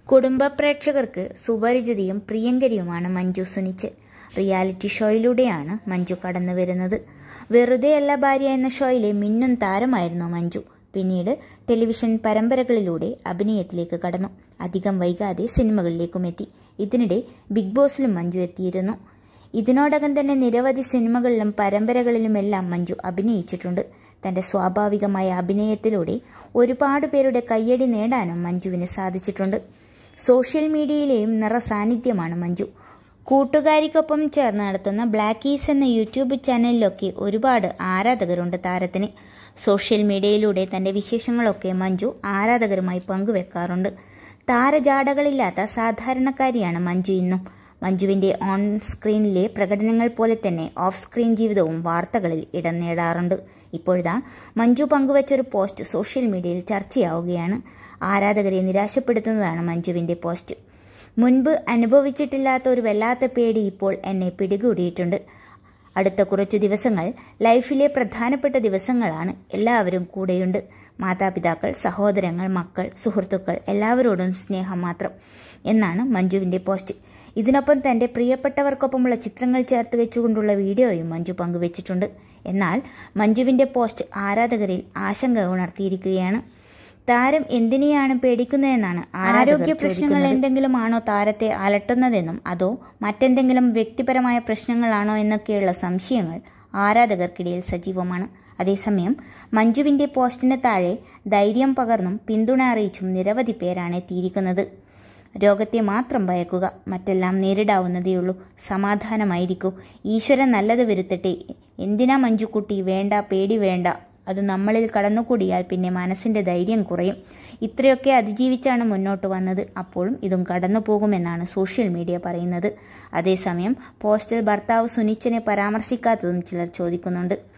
കുടുംബ പ്രേക്ഷകർക്ക് സുപരിചിതയും പ്രിയങ്കരിയുമാണ് മഞ്ജു സുനിച്ച് റിയാലിറ്റി ഷോയിലൂടെയാണ് മഞ്ജു കടന്നു വരുന്നത് വെറുതെയല്ല ഭാര്യ എന്ന ഷോയിലെ മിന്നും താരമായിരുന്നു മഞ്ജു പിന്നീട് ടെലിവിഷൻ പരമ്പരകളിലൂടെ അഭിനയത്തിലേക്ക് കടന്നു അധികം വൈകാതെ സിനിമകളിലേക്കും എത്തി ഇതിനിടെ ബിഗ് ബോസിലും മഞ്ജു എത്തിയിരുന്നു ഇതിനോടകം തന്നെ നിരവധി സിനിമകളിലും പരമ്പരകളിലുമെല്ലാം മഞ്ജു അഭിനയിച്ചിട്ടുണ്ട് തന്റെ സ്വാഭാവികമായ അഭിനയത്തിലൂടെ ഒരുപാട് പേരുടെ കയ്യടി നേടാനും മഞ്ജുവിന് സാധിച്ചിട്ടുണ്ട് സോഷ്യൽ മീഡിയയിലെയും നിറസാന്നിധ്യമാണ് മഞ്ജു കൂട്ടുകാരിക്കൊപ്പം ചേർന്ന് നടത്തുന്ന ബ്ലാക്കീസ് എന്ന യൂട്യൂബ് ചാനലിലൊക്കെ ഒരുപാട് ആരാധകരുണ്ട് താരത്തിന് സോഷ്യൽ മീഡിയയിലൂടെ തന്റെ വിശേഷങ്ങളൊക്കെ മഞ്ജു ആരാധകരുമായി പങ്കുവെക്കാറുണ്ട് താരജാടകളില്ലാത്ത സാധാരണക്കാരിയാണ് മഞ്ജു ഇന്നും മഞ്ജുവിന്റെ ഓൺ സ്ക്രീനിലെ പ്രകടനങ്ങൾ പോലെ തന്നെ ഓഫ് സ്ക്രീൻ ജീവിതവും വാർത്തകളിൽ ഇടം നേടാറുണ്ട് ഇപ്പോഴിതാ മഞ്ജു പങ്കുവച്ചൊരു പോസ്റ്റ് സോഷ്യൽ മീഡിയയിൽ ചർച്ചയാവുകയാണ് ആരാധകരെ നിരാശപ്പെടുത്തുന്നതാണ് മഞ്ജുവിന്റെ പോസ്റ്റ് മുൻപ് അനുഭവിച്ചിട്ടില്ലാത്ത ഒരു വല്ലാത്ത പേടി ഇപ്പോൾ എന്നെ പിടികൂടിയിട്ടുണ്ട് അടുത്ത കുറച്ചു ദിവസങ്ങൾ ലൈഫിലെ പ്രധാനപ്പെട്ട ദിവസങ്ങളാണ് എല്ലാവരും കൂടെയുണ്ട് മാതാപിതാക്കൾ സഹോദരങ്ങൾ മക്കൾ സുഹൃത്തുക്കൾ എല്ലാവരോടും സ്നേഹം മാത്രം എന്നാണ് മഞ്ജുവിന്റെ പോസ്റ്റ് ഇതിനൊപ്പം തന്റെ പ്രിയപ്പെട്ടവർക്കൊപ്പമുള്ള ചിത്രങ്ങൾ ചേർത്ത് വെച്ചുകൊണ്ടുള്ള വീഡിയോയും മഞ്ജു പങ്കുവച്ചിട്ടുണ്ട് എന്നാൽ മഞ്ജുവിന്റെ പോസ്റ്റ് ആരാധകരിൽ ആശങ്ക ഉണർത്തിയിരിക്കുകയാണ് താരം എന്തിനെയാണ് പേടിക്കുന്നതെന്നാണ് ആരോഗ്യ പ്രശ്നങ്ങൾ എന്തെങ്കിലും ആണോ താരത്തെ അലട്ടുന്നതെന്നും അതോ മറ്റെന്തെങ്കിലും വ്യക്തിപരമായ പ്രശ്നങ്ങളാണോ എന്നൊക്കെയുള്ള സംശയങ്ങൾ ആരാധകർക്കിടയിൽ സജീവമാണ് അതേസമയം മഞ്ജുവിന്റെ പോസ്റ്റിന് താഴെ ധൈര്യം പകർന്നും പിന്തുണ അറിയിച്ചും നിരവധി പേരാണ് എത്തിയിരിക്കുന്നത് രോഗത്തെ മാത്രം ഭയക്കുക മറ്റെല്ലാം നേരിടാവുന്നതേയുള്ളൂ സമാധാനമായിരിക്കൂ ഈശ്വരൻ നല്ലത് വരുത്തട്ടെ എന്തിനാ മഞ്ജുക്കുട്ടി വേണ്ട പേടി വേണ്ട അത് നമ്മളിൽ കടന്നുകൂടിയാൽ പിന്നെ മനസ്സിന്റെ ധൈര്യം കുറയും ഇത്രയൊക്കെ അതിജീവിച്ചാണ് മുന്നോട്ട് വന്നത് അപ്പോഴും ഇതും കടന്നു പോകുമെന്നാണ് സോഷ്യൽ മീഡിയ പറയുന്നത് അതേസമയം പോസ്റ്റിൽ ഭർത്താവ് സുനിച്ചനെ പരാമർശിക്കാത്തതും ചിലർ ചോദിക്കുന്നുണ്ട്